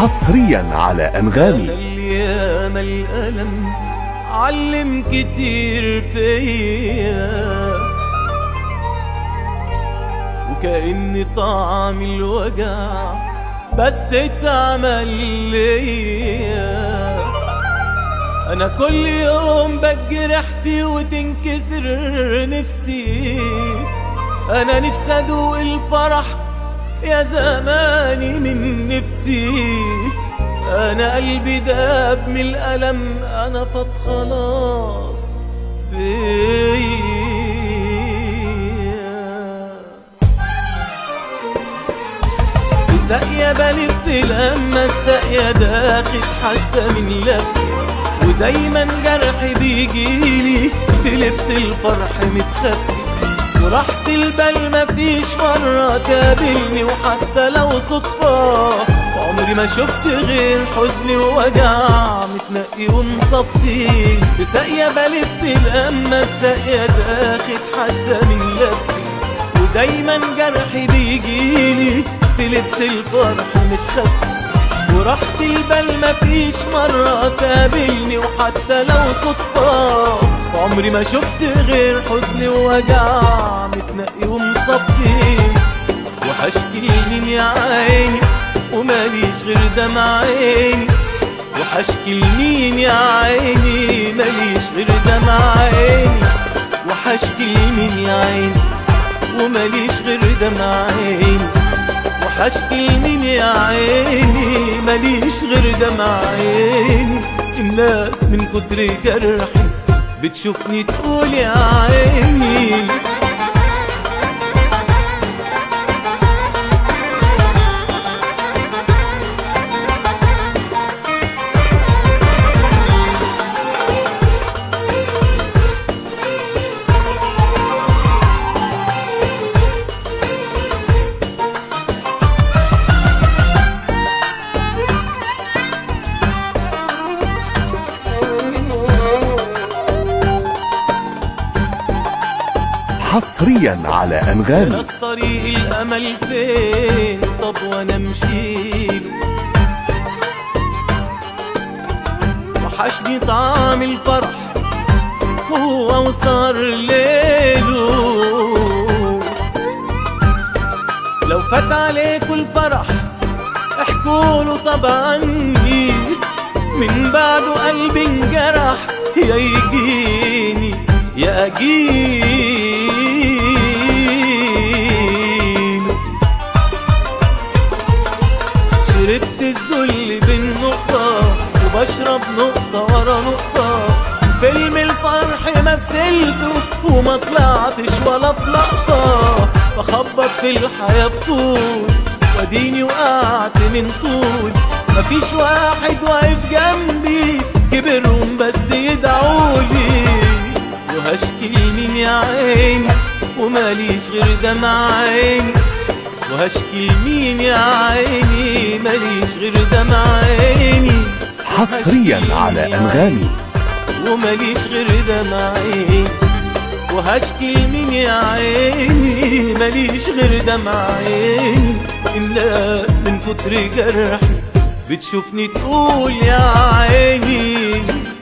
حصريا على أنا أنغامي اللي ياما الألم علم كتير فيا وكأن طعم الوجع بس اتعمل ليا أنا كل يوم بجرح فيه وتنكسر نفسي أنا نفسي أدوق الفرح يا زماني من نفسي انا قلبي داب من الالم انا فات خلاص فيا في ساقية بلف لما الساقية داخل حتى من لفي ودايما جرحي بيجيلي في لبس الفرح متخفي وراحة البال مفيش مرة تقابلني وحتى لو صدفة عمري ما شفت غير حزن ووجع متنقي ومصفي بساقية بلف لما الساقية داخل حتى من لفي ودايما جرحي بيجيلي في لبس الفرح متخفي وراحة البال مفيش مرة تقابلني وحتى لو صدفة عمري ما شفت غير حزن ووجع متنقي ومصفي وحشكي لمين يا عيني وماليش غير دمع عيني وحشكي لمين يا عيني ماليش غير دمع عيني وحشكي لمين يا عيني وماليش غير دمع عيني وحشكي لمين يا عيني ماليش غير دمع عيني الناس من كتر جرحي بتشوفني تقول يا عيني حصريا على أنغامي ناس طريق الامل فين طب وانا مشيله وحشني طعم الفرح هو وصار ليله لو فات عليكوا الفرح احكوله طبعا من بعده قلبي انجرح يا يجيني يا اجيله شربت الذل بالنقطة وبشرب نقطة ورا نقطة فيلم الفرح مثلته وما طلعتش ولا في لقطة بخبط في الحياة بطول واديني وقعت من طول مفيش واحد واقف جنبي كبرهم بس يدعولي وهشكي لمين يا عيني وماليش غير دمع عيني وهشكي لمين يا عيني ماليش غير دمع عيني حصريا على أنغامي وماليش غير دمع عيني وهشكي لمين يا عيني ماليش غير دمع عيني الناس من كتر جرحي بتشوفني تقول يا عيني